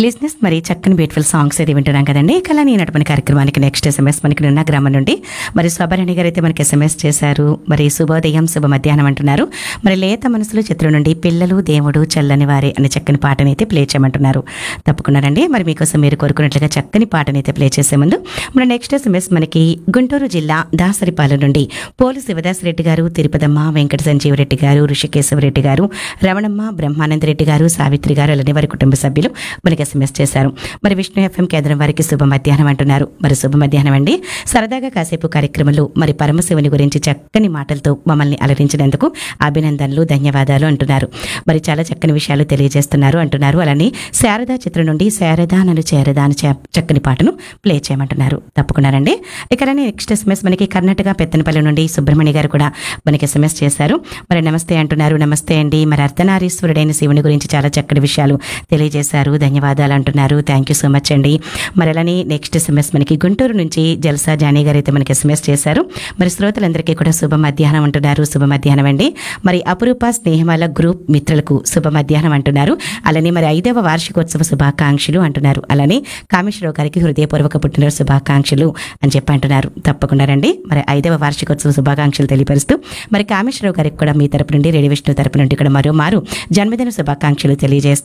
లిజినెస్ మరి చక్కని బ్యూటిఫుల్ సాంగ్స్ అయితే వింటున్నాం కదండి కళాని నడపని కార్యక్రమానికి నెక్స్ట్ ఎస్ఎంఎస్ మనకి నిన్న గ్రామం నుండి మరి శోభరణి గారు అయితే మనకి ఎస్ఎంఎస్ చేశారు మరి శుభోదయం శుభ మధ్యాహ్నం అంటున్నారు మరి లేత మనసులు చిత్రం నుండి పిల్లలు దేవుడు చల్లని వారే అనే చక్కని పాటని అయితే ప్లే చేయమంటున్నారు తప్పకుండానండి మరి మీకోసం మీరు కోరుకున్నట్లుగా చక్కని పాటని అయితే ప్లే చేసే ముందు మరి నెక్స్ట్ ఎస్ఎంఎస్ మనకి గుంటూరు జిల్లా దాసరిపాలెం నుండి పోలు శివదాస్ రెడ్డి గారు తిరుపతమ్మ వెంకట సంజీవరెడ్డి గారు ఋషికేశవరెడ్డి గారు రమణమ్మ బ్రహ్మానంద రెడ్డి గారు సావిత్రి గారు అలానే వారి కుటుంబ సభ్యులు మనకి ఎస్ఎంఎస్ చేశారు మరి విష్ణు ఎఫ్ఎం కేంద్రం వారికి శుభ మధ్యాహ్నం అంటున్నారు మరి శుభ మధ్యాహ్నం అండి సరదాగా కాసేపు కార్యక్రమంలో మరి పరమశివుని గురించి చక్కని మాటలతో మమ్మల్ని అలరించినందుకు అభినందనలు ధన్యవాదాలు అంటున్నారు మరి చాలా చక్కని విషయాలు తెలియజేస్తున్నారు అంటున్నారు అలానే శారదా చిత్రం నుండి శారదా నన్ను చేరదా అని చ- చక్కని పాటను ప్లే చేయమంటున్నారు తప్పకుండానండి ఇక నెక్స్ట్ ఎస్ఎంఎస్ మనకి కర్ణాటక పెత్తనపల్లి నుండి సుబ్రహ్మణ్య గారు కూడా మనకి ఎస్ఎంఎస్ చేశారు మరి నమస్తే అంటున్నారు నమస్తే అండి మరి అర్ధనారీశ్వరుడైన శివుని గురించి చాలా చక్కటి విషయాలు తెలియజేశారు ధన్యవాదాలు అంటున్నారు థ్యాంక్ యూ సో మచ్ అండి మరి అలానే నెక్స్ట్ ఎస్ఎంఎస్ మనకి గుంటూరు నుంచి జల్సా జానీ గారు అయితే మనకి ఎస్ఎంఎస్ చేశారు మరి శ్రోతలందరికీ కూడా శుభ మధ్యాహ్నం అంటున్నారు శుభ మధ్యాహ్నం అండి మరి అపురూప స్నేహమాల గ్రూప్ మిత్రులకు శుభ మధ్యాహ్నం అంటున్నారు అలానే మరి ఐదవ వార్షికోత్సవ శుభాకాంక్షలు అంటున్నారు అలానే కామేశ్వరరావు గారికి హృదయపూర్వక పుట్టినరోజు శుభాకాంక్షలు అని చెప్పి అంటున్నారు తప్పకుండా రండి మరి ఐదవ వార్షికోత్సవ శుభాకాంక్షలు తెలియపరుస్తూ మరి కామేశ్వరరావు గారికి కూడా మీ తరపు నుండి రేడియో విష్ణు తరపు నుండి కూడా మరో మారు జన్మదిన శుభాకాంక్షలు తెలియజేస్తూ